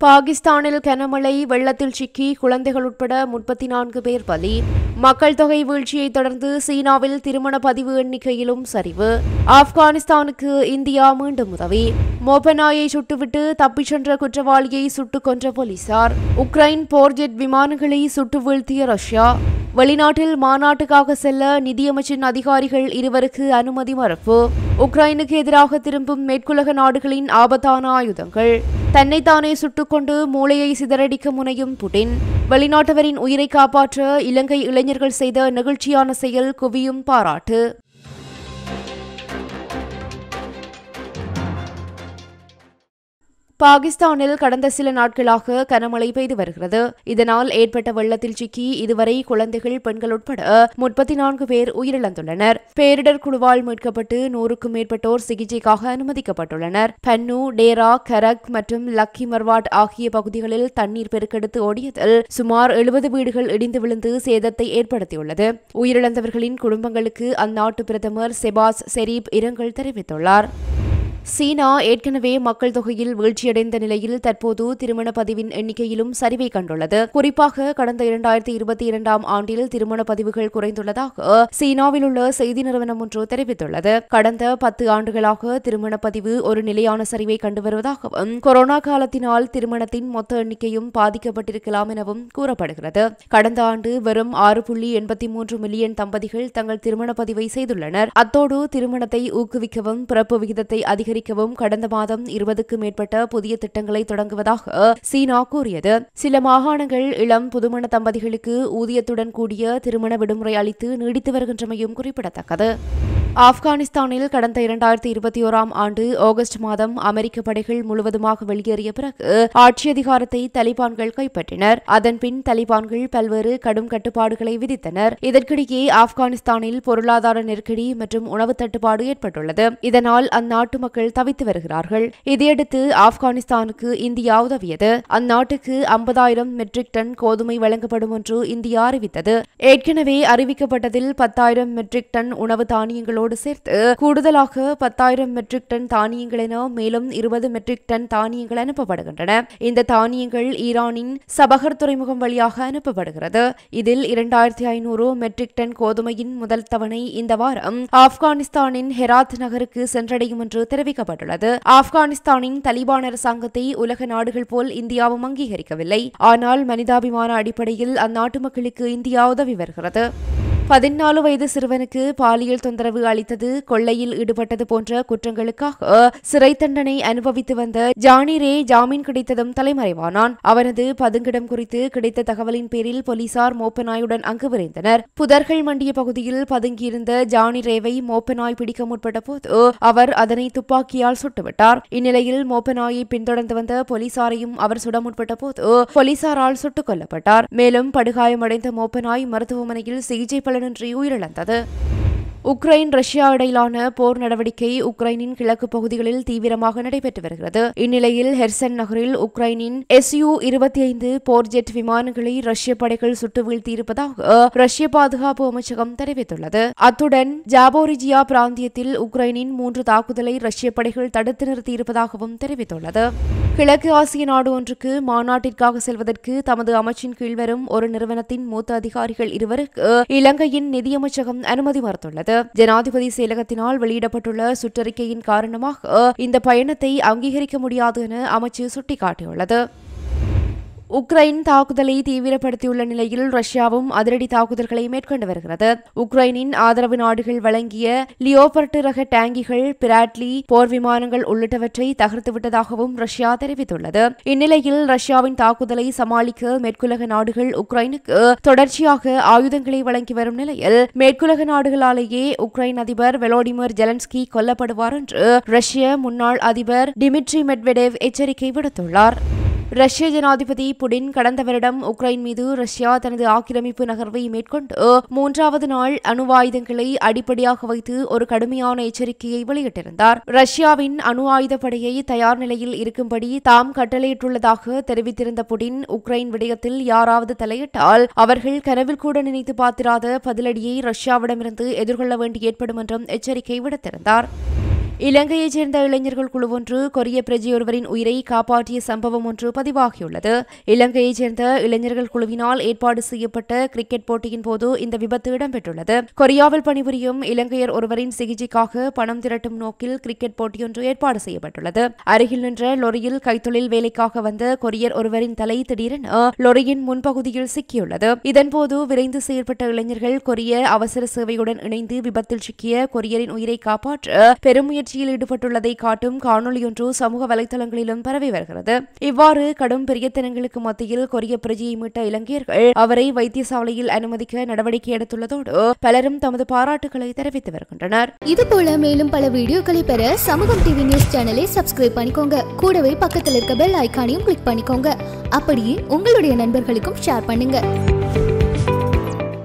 பாகிஸ்தானில் கனமழை வெள்ளத்தில் சிக்கி குழந்தைகள் உட்பட முப்பத்தி நான்கு பேர் பலி மக்கள் தொகை வீழ்ச்சியை தொடர்ந்து சீனாவில் திருமண பதிவு எண்ணிக்கையிலும் சரிவு ஆப்கானிஸ்தானுக்கு இந்தியா மீண்டும் உதவி மோபனாயை சுட்டுவிட்டு தப்பிச் சென்ற குற்றவாளியை சுட்டுக் கொன்ற போலீசார் உக்ரைன் போர்ஜெட் விமானங்களை சுட்டு வீழ்த்திய ரஷ்யா வெளிநாட்டில் மாநாட்டுக்காக செல்ல நிதியமைச்சின் அதிகாரிகள் இருவருக்கு அனுமதி மறுப்பு உக்ரைனுக்கு எதிராக திரும்பும் மேற்குலக நாடுகளின் ஆபத்தான ஆயுதங்கள் தன்னைத்தானே சுட்டுக்கொண்டு மூளையை சிதறடிக்க முனையும் புடின் வெளிநாட்டவரின் உயிரை காப்பாற்ற இலங்கை இளைஞர்கள் செய்த நெகிழ்ச்சியான செயல் குவியும் பாராட்டு பாகிஸ்தானில் கடந்த சில நாட்களாக கனமழை பெய்து வருகிறது இதனால் ஏற்பட்ட வெள்ளத்தில் சிக்கி இதுவரை குழந்தைகள் பெண்கள் உட்பட முப்பத்தி நான்கு பேர் உயிரிழந்துள்ளனர் பேரிடர் குழுவால் மீட்கப்பட்டு நூறுக்கும் மேற்பட்டோர் சிகிச்சைக்காக அனுமதிக்கப்பட்டுள்ளனர் பன்னு டேரா கரக் மற்றும் லக்கி மர்வாட் ஆகிய பகுதிகளில் தண்ணீர் பெருக்கெடுத்து ஓடியதில் சுமார் எழுபது வீடுகள் இடிந்து விழுந்து சேதத்தை ஏற்படுத்தியுள்ளது உயிரிழந்தவர்களின் குடும்பங்களுக்கு அந்நாட்டு பிரதமர் செபாஸ் செரீப் இரங்கல் தெரிவித்துள்ளார் சீனா ஏற்கனவே மக்கள் தொகையில் வீழ்ச்சியடைந்த நிலையில் தற்போது திருமண பதிவின் எண்ணிக்கையிலும் சரிவை கண்டுள்ளது குறிப்பாக கடந்த இரண்டாயிரத்தி இருபத்தி இரண்டாம் ஆண்டில் திருமண பதிவுகள் குறைந்துள்ளதாக சீனாவில் உள்ள செய்தி நிறுவனம் ஒன்று தெரிவித்துள்ளது கடந்த பத்து ஆண்டுகளாக திருமண பதிவு ஒரு நிலையான சரிவை கண்டு வருவதாகவும் கொரோனா காலத்தினால் திருமணத்தின் மொத்த எண்ணிக்கையும் பாதிக்கப்பட்டிருக்கலாம் எனவும் கூறப்படுகிறது கடந்த ஆண்டு வெறும் ஆறு புள்ளி எண்பத்தி மூன்று மில்லியன் தம்பதிகள் தங்கள் திருமண பதிவை செய்துள்ளனர் அத்தோடு திருமணத்தை ஊக்குவிக்கவும் பிறப்பு விகிதத்தை அதிகரிக்க அதிகரிக்கவும் கடந்த மாதம் இருபதுக்கும் மேற்பட்ட புதிய திட்டங்களை தொடங்குவதாக சீனா கூறியது சில மாகாணங்கள் இளம் புதுமண தம்பதிகளுக்கு ஊதியத்துடன் கூடிய திருமண விடுமுறை அளித்து நீடித்து வருகின்றமையும் குறிப்பிடத்தக்கது ஆப்கானிஸ்தானில் கடந்த இரண்டாயிரத்தி இருபத்தி ஓராம் ஆண்டு ஆகஸ்ட் மாதம் அமெரிக்க படைகள் முழுவதுமாக வெளியேறிய பிறகு ஆட்சி அதிகாரத்தை தலிபான்கள் கைப்பற்றினர் அதன்பின் தலிபான்கள் பல்வேறு கடும் கட்டுப்பாடுகளை விதித்தனர் இதற்கிடையே ஆப்கானிஸ்தானில் பொருளாதார நெருக்கடி மற்றும் உணவு தட்டுப்பாடு ஏற்பட்டுள்ளது இதனால் அந்நாட்டு மக்கள் தவித்து வருகிறார்கள் இதையடுத்து ஆப்கானிஸ்தானுக்கு இந்தியா உதவியது அந்நாட்டுக்கு ஐம்பதாயிரம் மெட்ரிக் டன் கோதுமை வழங்கப்படும் என்று இந்தியா அறிவித்தது ஏற்கனவே அறிவிக்கப்பட்டதில் பத்தாயிரம் மெட்ரிக் டன் உணவு தானியங்களோடு சேர்த்து கூடுதலாக பத்தாயிரம் மெட்ரிக் டன் தானியங்கள் என மேலும் இருபது மெட்ரிக் டன் தானியங்கள் அனுப்பப்படுகின்றன இந்த தானியங்கள் ஈரானின் சபகர் துறைமுகம் வழியாக அனுப்பப்படுகிறது இதில் இரண்டாயிரத்தி ஐநூறு மெட்ரிக் டன் கோதுமையின் முதல் தவணை இந்த வாரம் ஆப்கானிஸ்தானின் ஹெராத் நகருக்கு சென்றடையும் என்று தெரிவிக்கப்பட்டுள்ளது ஆப்கானிஸ்தானின் தலிபான் அரசாங்கத்தை உலக நாடுகள் போல் இந்தியாவும் அங்கீகரிக்கவில்லை ஆனால் மனிதாபிமான அடிப்படையில் அந்நாட்டு மக்களுக்கு இந்தியா உதவி வருகிறது பதினாலு வயது சிறுவனுக்கு பாலியல் தொந்தரவு அளித்தது கொள்ளையில் ஈடுபட்டது போன்ற குற்றங்களுக்காக சிறை தண்டனை அனுபவித்து வந்த ஜானி ரே ஜாமீன் கிடைத்ததும் தலைமறைவானான் அவனது பதுங்கிடம் குறித்து கிடைத்த தகவலின் பேரில் போலீசார் மோப்பநாயுடன் அங்கு விரைந்தனர் புதர்கள் மண்டிய பகுதியில் பதுங்கியிருந்த ஜானி ரேவை மோப்பநாய் பிடிக்க முற்பட்ட போது அவர் அதனை துப்பாக்கியால் சுட்டுவிட்டார் இந்நிலையில் மோப்பநாயை பின்தொடர்ந்து வந்த போலீசாரையும் அவர் சுட முற்பட்ட போது போலீசாரால் சுட்டுக் கொல்லப்பட்டார் மேலும் படுகாயமடைந்த மோப்பநாய் மருத்துவமனையில் சிகிச்சை பலனின்றி உயிரிழந்தது உக்ரைன் ரஷ்யா இடையிலான போர் நடவடிக்கை உக்ரைனின் கிழக்கு பகுதிகளில் தீவிரமாக நடைபெற்று வருகிறது இந்நிலையில் ஹெர்சன் நகரில் உக்ரைனின் எஸ்யூ இருபத்தி ஐந்து போர் ஜெட் விமானங்களை ரஷ்ய படைகள் சுட்டு வீழ்த்தியிருப்பதாக ரஷ்ய பாதுகாப்பு அமைச்சகம் தெரிவித்துள்ளது அத்துடன் ஜாபோரிஜியா பிராந்தியத்தில் உக்ரைனின் மூன்று தாக்குதலை ரஷ்ய படைகள் தடுத்து நிறுத்தியிருப்பதாகவும் தெரிவித்துள்ளது கிழக்கு ஆசிய நாடு ஒன்றுக்கு மாநாட்டிற்காக செல்வதற்கு தமது அமைச்சின் கீழ் வரும் ஒரு நிறுவனத்தின் மூத்த அதிகாரிகள் இருவருக்கு இலங்கையின் நிதியமைச்சகம் அனுமதி மறுத்துள்ளது ஜனாதிபதி செயலகத்தினால் வெளியிடப்பட்டுள்ள சுற்றறிக்கையின் காரணமாக இந்த பயணத்தை அங்கீகரிக்க முடியாது என அமைச்சு சுட்டிக்காட்டியுள்ளது உக்ரைன் தாக்குதலை தீவிரப்படுத்தியுள்ள நிலையில் ரஷ்யாவும் அதிரடி தாக்குதல்களை மேற்கொண்டு வருகிறது உக்ரைனின் ஆதரவு நாடுகள் வழங்கிய லியோபர்ட் ரக டேங்கிகள் பிராட்லி போர் விமானங்கள் உள்ளிட்டவற்றை தகர்த்துவிட்டதாகவும் ரஷ்யா தெரிவித்துள்ளது இந்நிலையில் ரஷ்யாவின் தாக்குதலை சமாளிக்க மேற்குலக நாடுகள் உக்ரைனுக்கு தொடர்ச்சியாக ஆயுதங்களை வழங்கி வரும் நிலையில் மேற்குலக நாடுகளாலேயே உக்ரைன் அதிபர் வெலோடிமிர் ஜெலன்ஸ்கி கொல்லப்படுவார் என்று ரஷ்ய முன்னாள் அதிபர் டிமிட்ரி மெட்வெடேவ் எச்சரிக்கை விடுத்துள்ளார் ரஷ்ய ஜனாதிபதி புடின் கடந்த வருடம் உக்ரைன் மீது ரஷ்யா தனது ஆக்கிரமிப்பு நகர்வை மேற்கொண்டு மூன்றாவது நாள் அணு ஆயுதங்களை அடிப்படையாக வைத்து ஒரு கடுமையான எச்சரிக்கையை வெளியிட்டிருந்தார் ரஷ்யாவின் அணு ஆயுத படையை தயார் நிலையில் இருக்கும்படி தாம் கட்டளையிட்டுள்ளதாக தெரிவித்திருந்த புடின் உக்ரைன் விடயத்தில் யாராவது தலையிட்டால் அவர்கள் கனவில் கூட நினைத்து பார்த்திராத பதிலடியை ரஷ்யாவிடமிருந்து எதிர்கொள்ள வேண்டி ஏற்படும் என்றும் எச்சரிக்கை விடுத்திருந்தார் இலங்கையைச் சேர்ந்த இளைஞர்கள் குழு ஒன்று கொரிய பிரஜையொருவரின் உயிரை காப்பாற்றிய சம்பவம் ஒன்று பதிவாகியுள்ளது இலங்கையைச் சேர்ந்த இளைஞர்கள் குழுவினால் ஏற்பாடு செய்யப்பட்ட கிரிக்கெட் போட்டியின் போது இந்த விபத்து இடம்பெற்றுள்ளது கொரியாவில் பணிபுரியும் இலங்கையர் ஒருவரின் சிகிச்சைக்காக பணம் திரட்டும் நோக்கில் கிரிக்கெட் போட்டியொன்று ஏற்பாடு செய்யப்பட்டுள்ளது அருகில் நின்ற லொரியில் கைத்தொழில் வேலைக்காக வந்த கொரியர் ஒருவரின் தலை திடீரென லொரியின் முன்பகுதியில் சிக்கியுள்ளது இதன்போது விரைந்து செயல்பட்ட இளைஞர்கள் கொரிய அவசர சேவையுடன் இணைந்து விபத்தில் சிக்கிய கொரியரின் உயிரை காப்பாற்ற பெருமுயற்சி முயற்சியில் ஈடுபட்டுள்ளதை காட்டும் காணொலியொன்று சமூக வலைதளங்களிலும் பரவி வருகிறது இவ்வாறு கடும் பெரியத்தனங்களுக்கு மத்தியில் கொரிய பிரஜையை மீட்ட இலங்கையர்கள் அவரை வைத்தியசாலையில் அனுமதிக்க நடவடிக்கை எடுத்துள்ளதோடு பலரும் தமது பாராட்டுகளை தெரிவித்து வருகின்றனர் இது போல மேலும் பல வீடியோக்களை பெற சமூகம் டிவி நியூஸ் சேனலை சப்ஸ்கிரைப் பண்ணிக்கோங்க கூடவே பக்கத்தில் இருக்க பெல் ஐகானையும் கிளிக் பண்ணிக்கோங்க அப்படியே உங்களுடைய நண்பர்களுக்கும் ஷேர் பண்ணுங்க